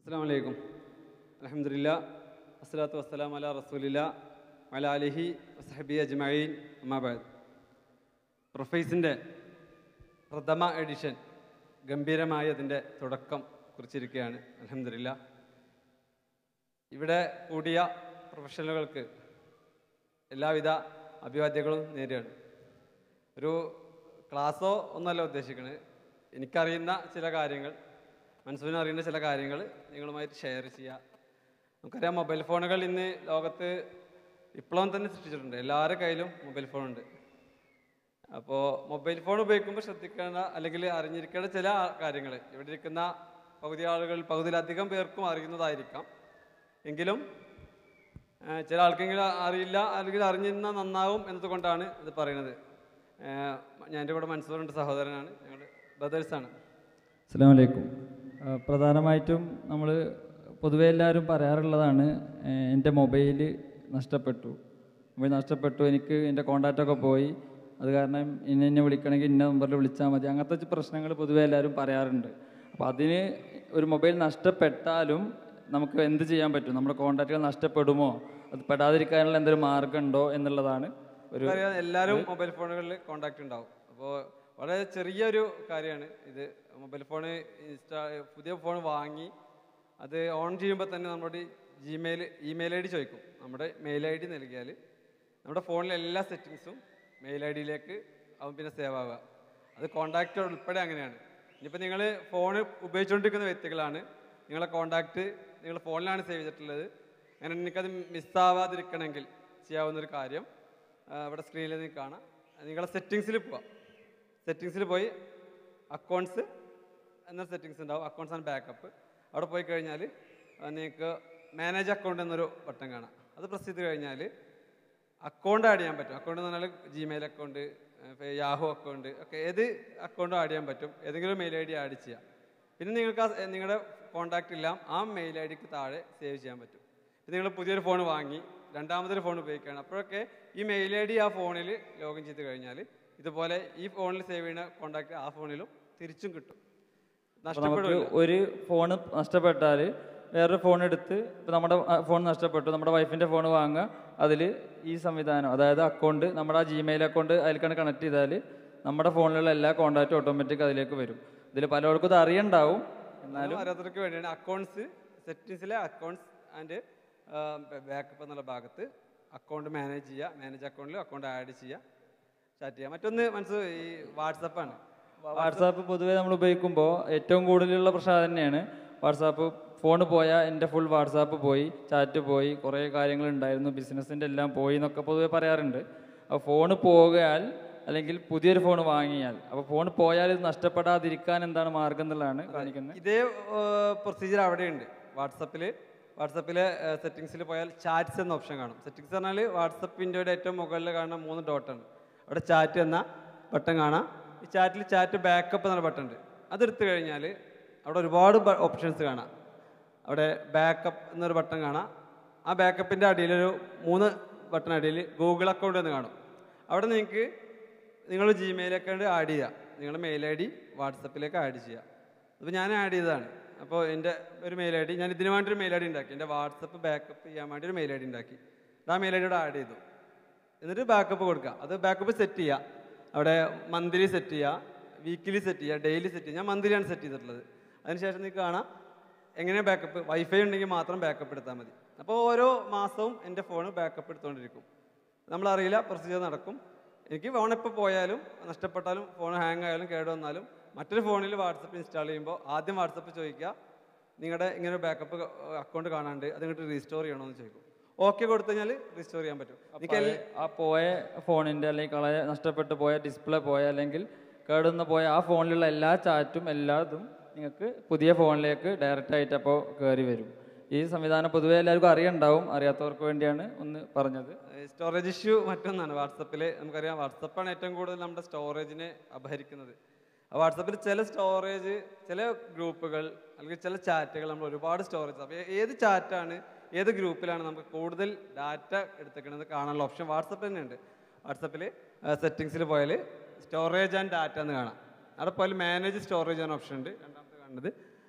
അസ്സാം വലൈക്കും അലഹമില്ല അസ്സലാത്തു വസ്സലാം അല റസൂലില്ല അല അലിഹി വസഹബി അജ്മഈൻ അമ്മാബാദ് പ്രൊഫൈസിൻ്റെ പ്രഥമ എഡിഷൻ ഗംഭീരമായി അതിൻ്റെ തുടക്കം കുറിച്ചിരിക്കുകയാണ് അലഹമില്ല ഇവിടെ കൂടിയ പ്രൊഫഷണലുകൾക്ക് എല്ലാവിധ അഭിവാദ്യങ്ങളും നേരുകയാണ് ഒരു ക്ലാസ്സോ ഒന്നല്ല ഉദ്ദേശിക്കുന്നത് എനിക്കറിയുന്ന ചില കാര്യങ്ങൾ മനസ്സുവിന് അറിയുന്ന ചില കാര്യങ്ങൾ നിങ്ങളുമായിട്ട് ഷെയർ ചെയ്യുക നമുക്കറിയാം മൊബൈൽ ഫോണുകൾ ഇന്ന് ലോകത്ത് വിപ്ലവം തന്നെ സൃഷ്ടിച്ചിട്ടുണ്ട് എല്ലാവരുടെ കയ്യിലും മൊബൈൽ ഫോണുണ്ട് അപ്പോൾ മൊബൈൽ ഫോൺ ഉപയോഗിക്കുമ്പോൾ ശ്രദ്ധിക്കേണ്ട അല്ലെങ്കിൽ അറിഞ്ഞിരിക്കേണ്ട ചില കാര്യങ്ങൾ ഇവിടെ ഇരിക്കുന്ന പകുതി ആളുകൾ പകുതിയിലധികം പേർക്കും അറിയുന്നതായിരിക്കാം എങ്കിലും ആ, ചില ആൾക്കെങ്കിലും അറിയില്ല അല്ലെങ്കിൽ അറിഞ്ഞിരുന്നാൽ നന്നാവും എന്നതുകൊണ്ടാണ് ഇത് പറയുന്നത് ആ, ഞാൻ എൻ്റെ കൂടെ മനസ്സിലുണ്ട് സഹോദരനാണ് ഞങ്ങൾ ബ്രദേഴ്സാണ് അസ്സാം വലൈക്കും പ്രധാനമായിട്ടും നമ്മൾ പൊതുവെ എല്ലാവരും പറയാറുള്ളതാണ് ഏഹ് എൻ്റെ മൊബൈൽ നഷ്ടപ്പെട്ടു മൊബൈൽ നഷ്ടപ്പെട്ടു എനിക്ക് എൻ്റെ കോണ്ടാക്റ്റൊക്കെ പോയി അത് കാരണം ഇന്ന എന്നെ വിളിക്കണമെങ്കിൽ ഇന്ന നമ്പറിൽ വിളിച്ചാൽ മതി അങ്ങനത്തെ പ്രശ്നങ്ങൾ പൊതുവെ എല്ലാവരും പറയാറുണ്ട് അപ്പോൾ അതിന് ഒരു മൊബൈൽ നഷ്ടപ്പെട്ടാലും നമുക്ക് എന്ത് ചെയ്യാൻ പറ്റും നമ്മുടെ കോണ്ടാക്റ്റുകൾ നഷ്ടപ്പെടുമോ അത് പെടാതിരിക്കാനുള്ള എന്തെങ്കിലും മാർഗമുണ്ടോ എന്നുള്ളതാണ് ഒരു അറിയാം എല്ലാവരും മൊബൈൽ ഫോണുകളിൽ കോണ്ടാക്ട് ഉണ്ടാവും അപ്പോൾ വളരെ ചെറിയൊരു കാര്യമാണ് ഇത് മൊബൈൽ ഫോൺ ഇൻസ്റ്റാ പുതിയ ഫോൺ വാങ്ങി അത് ഓൺ ചെയ്യുമ്പോൾ തന്നെ നമ്മുടെ ജിമെയിൽ ഇമെയിൽ ഐ ഡി ചോദിക്കും നമ്മുടെ മെയിൽ ഐ ഡി നൽകിയാൽ നമ്മുടെ ഫോണിലെ എല്ലാ സെറ്റിങ്സും മെയിൽ ഐ ഡിയിലേക്ക് അവൻ പിന്നെ സേവ് ആവുക അത് കോണ്ടാക്റ്റ് ഉൾപ്പെടെ അങ്ങനെയാണ് ഇനിയിപ്പോൾ നിങ്ങൾ ഫോൺ ഉപയോഗിച്ചുകൊണ്ടിരിക്കുന്ന വ്യക്തികളാണ് നിങ്ങളെ കോണ്ടാക്റ്റ് നിങ്ങൾ ഫോണിലാണ് സേവ് ചെയ്തിട്ടുള്ളത് അങ്ങനെ നിങ്ങൾക്കത് മിസ്സാവാതിരിക്കണമെങ്കിൽ ചെയ്യാവുന്നൊരു കാര്യം ആ, ഇവിടെ സ്ക്രീനിൽ നിങ്ങൾക്ക് കാണാം നിങ്ങളെ സെറ്റിങ്സിൽ പോവാം സെറ്റിങ്സിൽ പോയി അക്കൗണ്ട്സ് എന്ന സെറ്റിങ്സ് ഉണ്ടാവും അക്കൗണ്ട്സ് ആൻഡ് ബാക്കപ്പ് അവിടെ പോയി കഴിഞ്ഞാൽ നിങ്ങൾക്ക് മാനേജ് അക്കൗണ്ട് എന്നൊരു ബട്ടൺ കാണാം അത് പ്രസ് ചെയ്ത് കഴിഞ്ഞാൽ അക്കൗണ്ട് ആഡ് ചെയ്യാൻ പറ്റും അക്കൗണ്ട് എന്ന് പറഞ്ഞാൽ ജിമെയിൽ അക്കൗണ്ട് യാഹു അക്കൗണ്ട് ഒക്കെ ഏത് അക്കൗണ്ടും ആഡ് ചെയ്യാൻ പറ്റും ഏതെങ്കിലും മെയിൽ ഐ ഡി ആഡ് ചെയ്യാം പിന്നെ നിങ്ങൾക്ക് ആ നിങ്ങളുടെ കോൺടാക്റ്റ് എല്ലാം ആ മെയിൽ ഐ ഡിക്ക് താഴെ സേവ് ചെയ്യാൻ പറ്റും പിന്നെ നിങ്ങൾ പുതിയൊരു ഫോൺ വാങ്ങി രണ്ടാമതൊരു ഫോൺ ഉപയോഗിക്കുകയാണ് അപ്പോഴൊക്കെ ഈ മെയിൽ ഐ ഡി ആ ഫോണിൽ ലോഗിൻ ചെയ്ത് കഴിഞ്ഞാൽ ഇതുപോലെ ഈ ഫോണിൽ സേവ് ചെയ്യുന്ന കോൺടാക്റ്റ് ആ ഫോണിലും തിരിച്ചും കിട്ടും അപ്പോൾ നമുക്ക് നഷ്ടപ്പെടില്ല ഒരു ഫോൺ നഷ്ടപ്പെട്ടാൽ വേറൊരു ഫോൺ എടുത്ത് ഇപ്പോൾ നമ്മുടെ ഫോൺ നഷ്ടപ്പെട്ടു നമ്മുടെ വൈഫിൻ്റെ ഫോൺ വാങ്ങുക അതിൽ ഈ സംവിധാനം അതായത് അക്കൗണ്ട് നമ്മുടെ ആ ജിമെയിൽ അക്കൗണ്ട് അതിലേക്കാണ് കണക്ട് ചെയ്താൽ നമ്മുടെ ഫോണിലുള്ള എല്ലാ കോൺടാക്റ്റും ഓട്ടോമാറ്റിക് അതിലേക്ക് വരും ഇതിൽ പലർക്കും ഇത് അറിയണ്ടാവും എന്നാലും അറിയാത്തവർക്ക് വേണ്ടിയാണ് അക്കൗണ്ട്സ് സെറ്റിങ്സിലെ അക്കൗണ്ട്സ് ആൻഡ് ബാക്കപ്പ് എന്നുള്ള ഭാഗത്ത് അക്കൗണ്ട് മാനേജ് ചെയ്യുക മാനേജ് അക്കൗണ്ടിൽ അക്കൗണ്ട് ആഡ് ചെയ്യുക ചാറ്റ് ചെയ്യുക മറ്റൊന്ന് മനസ്സ് ഈ വാട്സപ്പാണ് വാട്സാപ്പ് പൊതുവേ നമ്മൾ ഉപയോഗിക്കുമ്പോൾ ഏറ്റവും കൂടുതലുള്ള പ്രശ്നം അത് തന്നെയാണ് വാട്സാപ്പ് ഫോൺ പോയാൽ എൻ്റെ ഫുൾ വാട്സാപ്പ് പോയി ചാറ്റ് പോയി കുറേ കാര്യങ്ങൾ ഉണ്ടായിരുന്നു ബിസിനസ്സിൻ്റെ എല്ലാം പോയി എന്നൊക്കെ പൊതുവെ പറയാറുണ്ട് അപ്പോൾ ഫോൺ പോയാൽ അല്ലെങ്കിൽ പുതിയൊരു ഫോൺ വാങ്ങിയാൽ അപ്പോൾ ഫോൺ പോയാൽ ഇത് നഷ്ടപ്പെടാതിരിക്കാൻ എന്താണ് മാർഗം എന്നുള്ളതാണ് കാണിക്കുന്നത് ഇതേ പ്രൊസീജിയർ അവിടെയുണ്ട് വാട്സപ്പിൽ വാട്സപ്പിലെ സെറ്റിങ്സിൽ പോയാൽ ചാറ്റ്സ് എന്ന ഓപ്ഷൻ കാണും സെറ്റിങ്സ് പറഞ്ഞാൽ വാട്സപ്പ് വിൻഡോയുടെ ഏറ്റവും മുകളിൽ കാണുന്ന മൂന്ന് ഡോട്ടാണ് അവിടെ ചാറ്റ് എന്ന ബട്ടൺ കാണാം ഈ ചാറ്റിൽ ചാറ്റ് ബാക്കപ്പ് എന്ന ബട്ടൺ ഉണ്ട് അതെടുത്തു കഴിഞ്ഞാൽ അവിടെ ഒരുപാട് ഓപ്ഷൻസ് കാണാം അവിടെ ബാക്കപ്പ് എന്നൊരു ബട്ടൺ കാണാം ആ ബാക്കപ്പിൻ്റെ അടിയിലൊരു മൂന്ന് ബട്ടൺ അടിയിൽ ഗൂഗിൾ അക്കൗണ്ട് എന്ന് കാണും അവിടെ നിങ്ങൾക്ക് നിങ്ങൾ ജിമെയിൽ അക്കൗണ്ട് ആഡ് ചെയ്യുക നിങ്ങളുടെ മെയിൽ ഐ ഡി വാട്സപ്പിലേക്ക് ആഡ് ചെയ്യുക അപ്പോൾ ഞാൻ ആഡ് ചെയ്തതാണ് അപ്പോൾ എൻ്റെ ഒരു മെയിൽ ഐ ഡി ഞാൻ ഇതിന് വേണ്ടി ഒരു മെയിൽ ഐ ഡി ഉണ്ടാക്കി എൻ്റെ വാട്സപ്പ് ബാക്കപ്പ് ചെയ്യാൻ വേണ്ടി ഒരു മെയിൽ ഐ ഡി ഉണ്ടാക്കി അത് ആ മെയിൽ ഐ ഡിയോട് ആഡ് ചെയ്തു എന്നിട്ട് ബാക്കപ്പ് കൊടുക്കുക അത് ബാക്കപ്പ് സെറ്റ് ചെയ്യുക അവിടെ മന്ത്ലി സെറ്റ് ചെയ്യുക വീക്കിലി സെറ്റ് ചെയ്യുക ഡെയിലി സെറ്റ് ചെയ്യുക ഞാൻ മന്ത്ലിയാണ് സെറ്റ് ചെയ്തിട്ടുള്ളത് അതിനുശേഷം നിങ്ങൾക്ക് കാണാം എങ്ങനെ ബാക്കപ്പ് വൈഫൈ ഉണ്ടെങ്കിൽ മാത്രം ബാക്കപ്പ് എടുത്താൽ മതി അപ്പോൾ ഓരോ മാസവും എൻ്റെ ഫോൺ ബാക്കപ്പ് എടുത്തുകൊണ്ടിരിക്കും നമ്മളറിയില്ല പ്രൊസീജിയർ നടക്കും എനിക്ക് ഫോൺ എപ്പോൾ പോയാലും നഷ്ടപ്പെട്ടാലും ഫോൺ ഹാങ് ആയാലും കേട് വന്നാലും മറ്റൊരു ഫോണിൽ വാട്സപ്പ് ഇൻസ്റ്റാൾ ചെയ്യുമ്പോൾ ആദ്യം വാട്സപ്പ് ചോദിക്കുക നിങ്ങളുടെ ഇങ്ങനെ ബാക്കപ്പ് അക്കൗണ്ട് കാണാണ്ട് അത് ഇങ്ങോട്ട് റീസ്റ്റോർ ചെയ്യണമെന്ന് ചോദിക്കും ഓക്കെ കൊടുത്തു കഴിഞ്ഞാൽ റീസ്റ്റോർ ചെയ്യാൻ പറ്റും എനിക്ക് എൽ- ആ പോയ ഫോണിൻ്റെ അല്ലെങ്കിൽ കളയ നഷ്ടപ്പെട്ടു പോയ ഡിസ്പ്ലേ പോയ അല്ലെങ്കിൽ കേടുന്ന പോയ ആ ഫോണിലുള്ള എല്ലാ ചാറ്റും എല്ലാതും നിങ്ങൾക്ക് പുതിയ ഫോണിലേക്ക് ഡയറക്റ്റ് ആയിട്ട് അപ്പോൾ കയറി വരും ഈ സംവിധാനം പൊതുവേ എല്ലാവർക്കും അറിയണ്ടാവും അറിയാത്തവർക്ക് വേണ്ടിയാണ് ഒന്ന് പറഞ്ഞത് സ്റ്റോറേജ് ഇഷ്യൂ മറ്റൊന്നാണ് വാട്സപ്പിൽ നമുക്കറിയാം വാട്സപ്പാണ് ഏറ്റവും കൂടുതൽ നമ്മുടെ സ്റ്റോറേജിനെ അപഹരിക്കുന്നത് ആ വാട്സപ്പിൽ ചില സ്റ്റോറേജ് ചില ഗ്രൂപ്പുകൾ അല്ലെങ്കിൽ ചില ചാറ്റുകൾ നമ്മൾ ഒരുപാട് സ്റ്റോറേജ് അപ്പോൾ ഏത് ചാറ്റാണ് ഏത് ഗ്രൂപ്പിലാണ് നമുക്ക് കൂടുതൽ ഡാറ്റ എടുത്തേക്കണത് കാണാനുള്ള ഓപ്ഷൻ വാട്സപ്പ് തന്നെ ഉണ്ട് വാട്സപ്പിൽ സെറ്റിങ്സിൽ പോയാൽ സ്റ്റോറേജ് ആൻഡ് ഡാറ്റ എന്ന് കാണാം അവിടെ പോയാൽ മാനേജ് സ്റ്റോറേജ് എന്ന ഓപ്ഷൻ ഉണ്ട് രണ്ടാമത്തെ കാണുന്നത്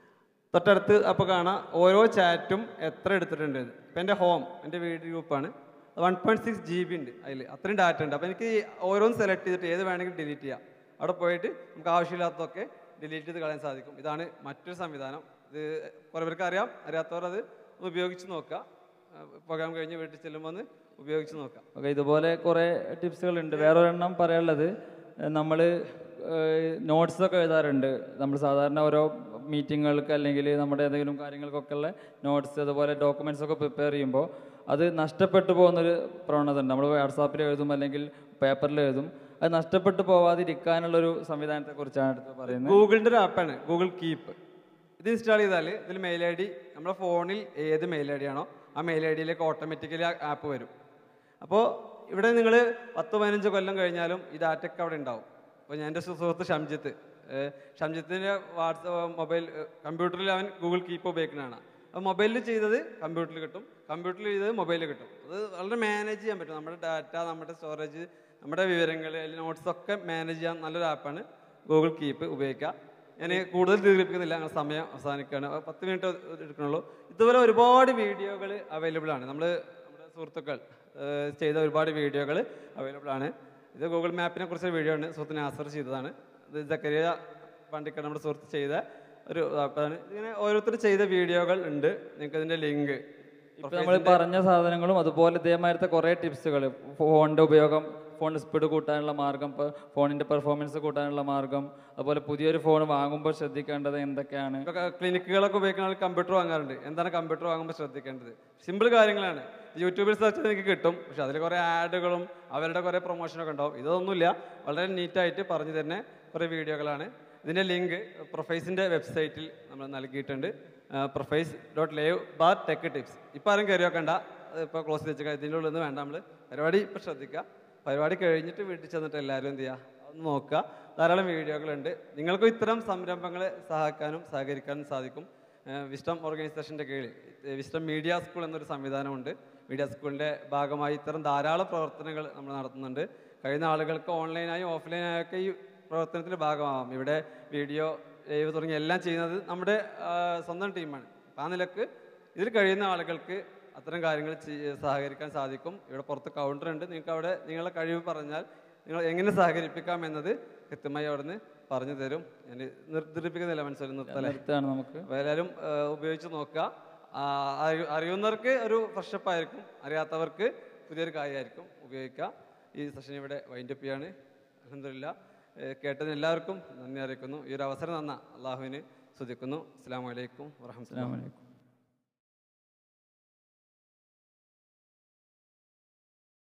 തൊട്ടടുത്ത് അപ്പോൾ കാണാം ഓരോ ചാറ്റും എത്ര എടുത്തിട്ടുണ്ട് എന്ന്. ഇപ്പം എൻ്റെ ഹോം എൻ്റെ വീട് ഗ്രൂപ്പാണ് one point six GB ഉണ്ട് അതിൽ അത്രയും ഡാറ്റ ഉണ്ട് അപ്പോൾ എനിക്ക് ഈ ഓരോന്ന് സെലക്ട് ചെയ്തിട്ട് ഏത് വേണമെങ്കിലും ഡിലീറ്റ് ചെയ്യാം അവിടെ പോയിട്ട് നമുക്ക് ആവശ്യമില്ലാത്തതൊക്കെ ഡിലീറ്റ് ചെയ്ത് കളയാൻ സാധിക്കും ഇതാണ് മറ്റൊരു സംവിധാനം ഇത് കുറേ പേർക്ക് അറിയാം അറിയാത്തവർ അത് ഒന്ന് ഉപയോഗിച്ച് നോക്കുക പ്രോഗ്രാം കഴിഞ്ഞ് വീട്ടിൽ ചെല്ലുമ്പോൾ ഒന്ന് ഉപയോഗിച്ച് നോക്കാം ഓക്കെ ഇതുപോലെ കുറേ ടിപ്സുകളുണ്ട് വേറൊരെണ്ണം പറയാനുള്ളത് നമ്മൾ നോട്ട്സൊക്കെ എഴുതാറുണ്ട് നമ്മൾ സാധാരണ ഓരോ മീറ്റിങ്ങുകൾക്ക് അല്ലെങ്കിൽ നമ്മുടെ ഏതെങ്കിലും കാര്യങ്ങൾക്കൊക്കെ ഉള്ള നോട്ട്സ് അതുപോലെ ഡോക്യുമെൻറ്റ്സ് ഒക്കെ പ്രിപ്പയർ ചെയ്യുമ്പോൾ അത് നഷ്ടപ്പെട്ടു പോകുന്നൊരു പ്രവണത ഉണ്ട് നമ്മൾ വാട്സാപ്പിൽ എഴുതും അല്ലെങ്കിൽ പേപ്പറിൽ എഴുതും അത് നഷ്ടപ്പെട്ടു പോവാതിരിക്കാനുള്ളൊരു സംവിധാനത്തെക്കുറിച്ചാണ് അടുത്ത് പറയുന്നത് ഗൂഗിളിൻ്റെ ഒരു ആപ്പാണ് ഗൂഗിൾ കീപ്പ് ഇത് ഇൻസ്റ്റാൾ ചെയ്താൽ ഇതിൽ മെയിൽ ഐ ഡി നമ്മുടെ ഫോണിൽ ഏത് മെയിൽ ഐ ഡി ആണോ ആ മെയിൽ ഐ ഡിയിലേക്ക് ഓട്ടോമാറ്റിക്കലി ആ ആപ്പ് വരും അപ്പോൾ ഇവിടെ നിങ്ങൾ പത്ത് പതിനഞ്ച് കൊല്ലം കഴിഞ്ഞാലും ഈ ഡാറ്റയൊക്കെ അവിടെ ഉണ്ടാവും അപ്പോൾ ഞാൻ എൻ്റെ സുഹൃത്ത് ഷംജിത്ത് ഏഹ് ഷംജിത്തിൻ്റെ വാട്സപ്പ് മൊബൈൽ കമ്പ്യൂട്ടറിൽ അവൻ ഗൂഗിൾ കീപ്പ് ഉപയോഗിക്കുന്നതാണ് അപ്പോൾ മൊബൈലിൽ ചെയ്തത് കമ്പ്യൂട്ടറിൽ കിട്ടും കമ്പ്യൂട്ടറിൽ ചെയ്തത് മൊബൈലിൽ കിട്ടും അത് വളരെ മാനേജ് ചെയ്യാൻ പറ്റും നമ്മുടെ ഡാറ്റ നമ്മുടെ സ്റ്റോറേജ് നമ്മുടെ വിവരങ്ങൾ അല്ലെങ്കിൽ നോട്ട്സ് ഒക്കെ മാനേജ് ചെയ്യാൻ നല്ലൊരു ആപ്പാണ് ഗൂഗിൾ കീപ്പ് ഉപയോഗിക്കുക ഞാൻ കൂടുതൽ ദീർഘിപ്പിക്കുന്നില്ല അങ്ങനെ സമയം അവസാനിക്കുകയാണ് അപ്പൊ പത്ത് മിനിറ്റ് എടുക്കണുള്ളൂ ഇതുപോലെ ഒരുപാട് വീഡിയോകൾ അവൈലബിൾ ആണ് നമ്മൾ നമ്മുടെ സുഹൃത്തുക്കൾ ഏഹ് ചെയ്ത ഒരുപാട് വീഡിയോകൾ അവൈലബിൾ ആണ് ഇത് ഗൂഗിൾ മാപ്പിനെ കുറിച്ച് വീഡിയോ ആണ് സുഹൃത്ത് നാസർ ചെയ്തതാണ് ഇത് ജക്കരിയ പണ്ടിക്കട നമ്മുടെ സുഹൃത്ത് ചെയ്ത ഒരു ആപ്പാണ് ഇങ്ങനെ ഓരോരുത്തർ ചെയ്ത വീഡിയോകൾ ഉണ്ട് നിങ്ങൾക്ക് ഇതിൻ്റെ ലിങ്ക് ഇപ്പൊ നമ്മൾ പറഞ്ഞ സാധനങ്ങളും അതുപോലെ ഇതേമാരത്തെ കുറേ ടിപ്സുകൾ ഫോണിന്റെ ഉപയോഗം ഫോണിന്റെ സ്പീഡ് കൂട്ടാനുള്ള മാർഗം ഇപ്പോൾ ഫോണിന്റെ പെർഫോമൻസ് കൂട്ടാനുള്ള മാർഗം അതുപോലെ പുതിയൊരു ഫോൺ വാങ്ങുമ്പോൾ ശ്രദ്ധിക്കേണ്ടത് എന്തൊക്കെയാണ് ഇപ്പോൾ ക്ലിനിക്കുകളൊക്കെ ഉപയോഗിക്കുന്ന ആൾ കമ്പ്യൂട്ടർ വാങ്ങാറുണ്ട് എന്താണ് കമ്പ്യൂട്ടർ വാങ്ങുമ്പോൾ ശ്രദ്ധിക്കേണ്ടത് സിമ്പിൾ കാര്യങ്ങളാണ് യൂട്യൂബിൽ സെർച്ച് ചെയ്ത് നിങ്ങൾക്ക് കിട്ടും പക്ഷെ അതിൽ കുറേ ആഡുകളും അവരുടെ കുറേ പ്രൊമോഷനൊക്കെ ഉണ്ടാവും ഇതൊന്നുമില്ല വളരെ നീറ്റായിട്ട് പറഞ്ഞു തരുന്ന കുറേ വീഡിയോകളാണ് ഇതിൻ്റെ ലിങ്ക് പ്രൊഫൈസിൻ്റെ വെബ്സൈറ്റിൽ നമ്മൾ നൽകിയിട്ടുണ്ട് Profice dot live bar tech tips ഇപ്പോൾ ആരും കയറി വെക്കണ്ട ഇപ്പോൾ ക്ലോസ് ചെയ്ത് വെച്ചേക്കാം ഇതിൻ്റെ ഉള്ളിൽ നിന്ന് വേണ്ട നമ്മൾ പരിപാടി ഇപ്പോൾ ശ്രദ്ധിക്കുക പരിപാടി കഴിഞ്ഞിട്ട് വീട്ടിൽ ചെന്നിട്ട് എല്ലാവരും എന്ത് ചെയ്യുക ഒന്ന് നോക്കുക ധാരാളം വീഡിയോകളുണ്ട് നിങ്ങൾക്കും ഇത്തരം സംരംഭങ്ങളെ സഹായിക്കാനും സഹകരിക്കാനും സാധിക്കും വിസ്റ്റം ഓർഗനൈസേഷൻ്റെ കീഴിൽ ഏഹ് വിസ്റ്റം മീഡിയ സ്കൂൾ എന്നൊരു സംവിധാനമുണ്ട് മീഡിയ സ്കൂളിൻ്റെ ഭാഗമായി ഇത്തരം ധാരാളം പ്രവർത്തനങ്ങൾ നമ്മൾ നടത്തുന്നുണ്ട് കഴിയുന്ന ആളുകൾക്ക് ഓൺലൈനായും ഓഫ്ലൈനായും ഒക്കെ ഈ പ്രവർത്തനത്തിൻ്റെ ഭാഗമാവാം ഇവിടെ വീഡിയോ ലൈവ് തുടങ്ങി എല്ലാം ചെയ്യുന്നത് നമ്മുടെ ആ, സ്വന്തം ടീമാണ് അപ്പം ആ നിലക്ക് ഇതിൽ കഴിയുന്ന ആളുകൾക്ക് അത്തരം കാര്യങ്ങൾ ചെയ്യ- സഹകരിക്കാൻ സാധിക്കും ഇവിടെ പുറത്ത് കൗണ്ടർ ഉണ്ട് നിങ്ങൾക്ക് അവിടെ നിങ്ങളുടെ കഴിവ് പറഞ്ഞാൽ നിങ്ങൾ എങ്ങനെ സഹകരിപ്പിക്കാം എന്നത് കൃത്യമായി അവിടുന്ന് പറഞ്ഞു തരും ഞാൻ നിർദ്ദിപ്പിക്കുന്നില്ല മനസ്സിൽ നിർത്തലേ അടുത്താണ് നമുക്ക് അപ്പോൾ എല്ലാവരും ആ, ഉപയോഗിച്ച് നോക്കുക ആ, അറിയു- അറിയുന്നവർക്ക് ഒരു ഫ്രഷപ്പ് ആയിരിക്കും അറിയാത്തവർക്ക് പുതിയൊരു കാര്യമായിരിക്കും ഉപയോഗിക്കുക ഈ സെഷൻ ഇവിടെ വൈൻഡപ്പ് ചെയ്യാണ് അലഹമില്ല കേട്ടതിന് എല്ലാവർക്കും നന്ദി അറിയിക്കുന്നു ഈ ഒരു അവസരം തന്ന അള്ളാഹുവിന് സ്തുതിക്കുന്നു അസ്സാം വലൈക്കും വാഹമത്തുള്ള അസ്സലാമു അലൈക്കും